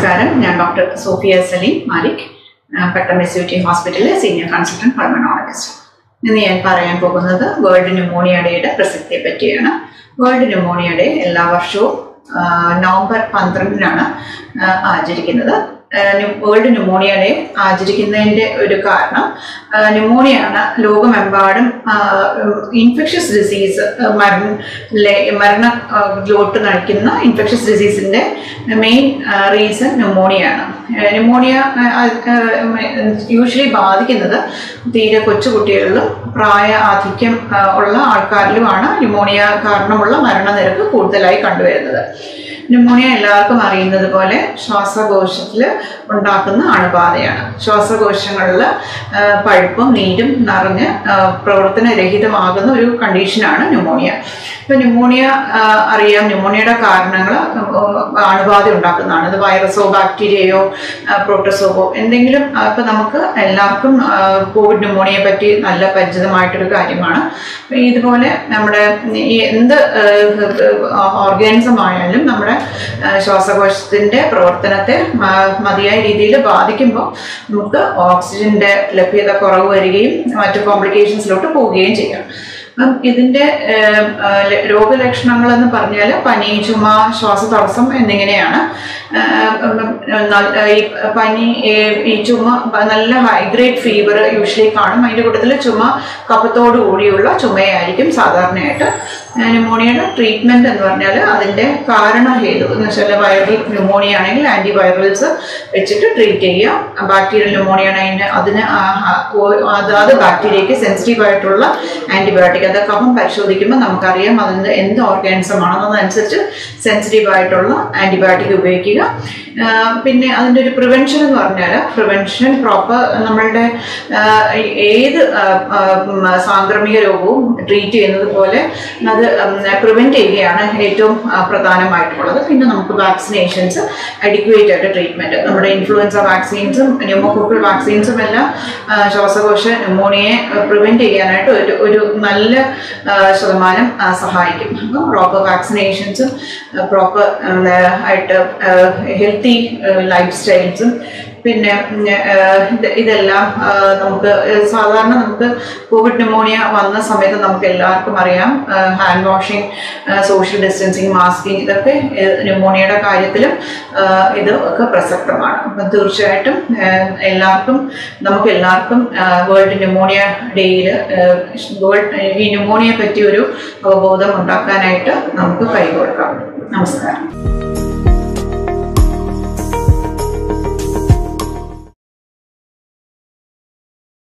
നമസ്കാരം ഞാൻ doctor Sophia Saleem Malik Pattom SUT ഹോസ്പിറ്റലിലെ സീനിയർ കൺസൾട്ടന്റ് പൾമണോളജിസ്റ്റ് ഇന്ന് ഞാൻ പറയാൻ പോകുന്നത് വേൾഡ് ന്യൂമോണിയ ഡേയുടെ പ്രസക്തിയെ പറ്റിയാണ് വേൾഡ് ന്യൂമോണിയ ഡേ എല്ലാ വർഷവും ആ, നവംബർ പന്ത്രണ്ടിനാണ് ആ, ആചരിക്കുന്നത് വേൾഡ് ന്യൂമോണിയ ഡേ ആചരിക്കുന്നതിൻ്റെ ഒരു കാരണം ന്യൂമോണിയാണ് ലോകമെമ്പാടും ഇൻഫെക്ഷ്യസ് ഡിസീസ് മരണ മരണ ഗ്ലോട്ട് നയിക്കുന്ന ഇൻഫെക്ഷ്യസ് ഡിസീസിൻ്റെ മെയിൻ റീസൺ ന്യൂമോണിയാണ് ന്യൂമോണിയ യൂഷ്വലി ബാധിക്കുന്നത് തീരെ കൊച്ചുകുട്ടികളിലും പ്രായ ആധിക്യം ആ, ഉള്ള ആൾക്കാരിലുമാണ് ന്യൂമോണിയ കാരണമുള്ള മരണനിരക്ക് കൂടുതലായി കണ്ടുവരുന്നത് ന്യൂമോണിയ എല്ലാവർക്കും അറിയുന്നത് പോലെ ശ്വാസകോശത്തിൽ ഉണ്ടാക്കുന്ന അണുബാധയാണ് ശ്വാസകോശങ്ങളിൽ പഴുപ്പും നീരും നിറഞ്ഞ് ആ, പ്രവർത്തനരഹിതമാകുന്ന ഒരു കണ്ടീഷനാണ് ന്യൂമോണിയ ഇപ്പൊ ന്യൂമോണിയ ആ, അറിയാം ന്യൂമോണിയയുടെ കാരണങ്ങൾ അണുബാധ ഉണ്ടാക്കുന്നതാണ് ഇത് വൈറസോ ബാക്ടീരിയയോ പ്രോട്ടോസോവോ എന്തെങ്കിലും ആ, ഇപ്പൊ നമുക്ക് എല്ലാവർക്കും ആ, കോവിഡ് ന്യൂമോണിയയെ പറ്റി നല്ല പരിചിതമായിട്ടൊരു കാര്യമാണ് അപ്പൊ ഇതുപോലെ നമ്മുടെ ഈ എന്ത് ഓർഗാനിസം ആയാലും നമ്മുടെ ആ, ശ്വാസകോശത്തിന്റെ പ്രവർത്തനത്തെ മ- മതിയായ രീതിയിൽ ബാധിക്കുമ്പോൾ നമുക്ക് ഓക്സിജന്റെ ലഭ്യത കുറവ് വരികയും മറ്റു കോംപ്ലിക്കേഷൻസിലോട്ട് പോവുകയും ചെയ്യാം അപ്പം ഇതിന്റെ ഏം, ആ, ല- രോഗലക്ഷണങ്ങൾ എന്ന് പറഞ്ഞാൽ പനി ചുമ ശ്വാസതടസ്സം എന്നിങ്ങനെയാണ് ആ, ഉം, ന- ഈ പനി ഏ, ഈ ചുമ പ- നല്ല ഹൈഗ്രേഡ് ഫീവർ യൂഷ്വലി കാണും അതിൻ്റെ കൂട്ടത്തിൽ ചുമ കഫത്തോടു കൂടിയുള്ള ചുമയായിരിക്കും സാധാരണയായിട്ട് ന്യൂമോണിയയുടെ ട്രീറ്റ്മെന്റ് എന്ന് പറഞ്ഞാൽ അതിന്റെ കാരണഹേതു എന്ന് വെച്ചാൽ വൈറൽ ന്യൂമോണിയ ആണെങ്കിൽ ആന്റിവൈറൽസ് വെച്ചിട്ട് ട്രീറ്റ് ചെയ്യുക ബാക്ടീരിയൽ ന്യൂമോണിയ ആണെങ്കിൽ അതിന് ആ- ആ- ഓ- അതാത് ബാക്ടീരിയയ്ക്ക് സെൻസിറ്റീവ് ആയിട്ടുള്ള ആന്റിബയോട്ടിക് അത് കഫം പരിശോധിക്കുമ്പോൾ നമുക്കറിയാം അതിന് എന്ത് ഓർഗാനിസം ആണെന്നതനുസരിച്ച് സെൻസിറ്റീവ് ആയിട്ടുള്ള ആന്റിബയോട്ടിക് ഉപയോഗിക്കുക ആ, പിന്നെ അതിൻ്റെ ഒരു പ്രിവെൻഷൻ എന്ന് പറഞ്ഞാൽ പ്രിവെൻഷൻ പ്രോപ്പർ നമ്മളുടെ ആ, ഏത് ആ, ആ, ഉം, സാംക്രമിക രോഗവും ട്രീറ്റ് ചെയ്യുന്നത് പോലെ അത് പ്രിവെന്റ് ചെയ്യുകയാണ് ഏറ്റവും ആ, പ്രധാനമായിട്ടുള്ളത് പിന്നെ നമുക്ക് വാക്സിനേഷൻസ് അഡിക്വേറ്റ് ആയിട്ട് ട്രീറ്റ്മെന്റ് നമ്മുടെ ഇൻഫ്ലുവൻസ വാക്സിൻസും ന്യൂമോകോക്കൽ വാക്സിൻസും എല്ലാം ആ, ശ്വാസകോശ ന്യൂമോണിയയെ പ്രിവെന്റ് ചെയ്യാനായിട്ട് ഒരു ഒരു നല്ല ആ, ശതമാനം ആ, സഹായിക്കും അപ്പം പ്രോപ്പർ വാക്സിനേഷൻസും പ്രോപ്പർ ആയിട്ട് ഹെൽത്തി ലൈഫ് സ്റ്റൈൽസും പിന്നെ ഉം, ആ, ഇത് ഇതെല്ലാം ആ, നമുക്ക് സാധാരണ നമുക്ക് കോവിഡ് ന്യൂമോണിയ വന്ന സമയത്ത് നമുക്ക് എല്ലാവർക്കും അറിയാം hand washing social distancing masking ഇതൊക്കെ ഏഹ്, ന്യൂമോണിയയുടെ കാര്യത്തിലും ആ, ഇത് ഒക്കെ പ്രസക്തമാണ് അപ്പം തീർച്ചയായിട്ടും ഏഹ്, എല്ലാവർക്കും നമുക്ക് എല്ലാവർക്കും വേൾഡ് ന്യൂമോണിയ ഡേയിൽ വേൾഡ് ഈ ന്യൂമോണിയയെ പറ്റി ഒരു അവബോധം ഉണ്ടാക്കാനായിട്ട് നമുക്ക് കൈകൊടുക്കാം നമസ്കാരം